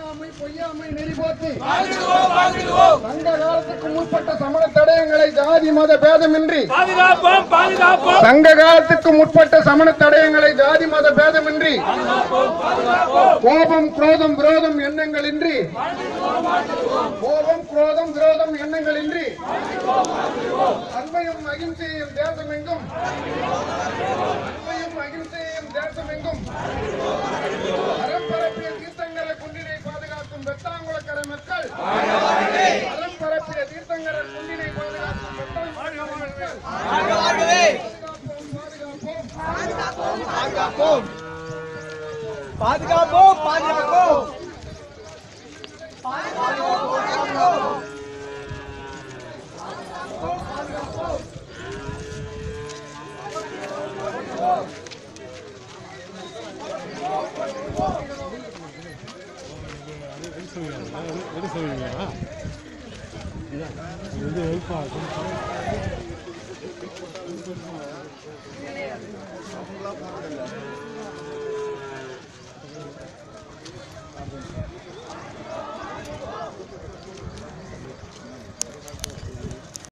கொல்லாமை பொய்யாமை நெறி போற்றி வாழ்ந்திடுவோம் வாழ்ந்திடுவோம் சங்க காலத்துக்கு முற்பட்ட சமண தடயங்களை ஜாதி மத பேதமின்றி பாதுகாப்போம் பாதுகாப்போம் சங்க காலத்துக்கு முற்பட்ட சமண தடயங்களை ஜாதி மத பேதமின்றி கோபம் குரோதம் விரோதம் எண்ணங்களின்றி கோபம் குரோதம் விரோதம் எண்ணங்களின்றி அன்பையும் அகிம்சையும் தேசமெங்கும் அன்பையும் அகிம்சையும் தேசமெங்கும் அறம்பரப்பிய தீர்த்தங்கர குன்றினை பாதுகாக்கும் வெட்டாங்குளக்கரை மக்கள் அறம்பரப்பிய தீர்த்தங்கர குன்றினை பாதுகாக்கும் வெட்டாங்குளக்கரை மக்கள் பாதுகாப்போம் பாதுகாப்போம் பாதுகாப்போம் பாதுகாப்போம் எது சொல்லுவீங்களா இது ஹெல்ப் ஆகும்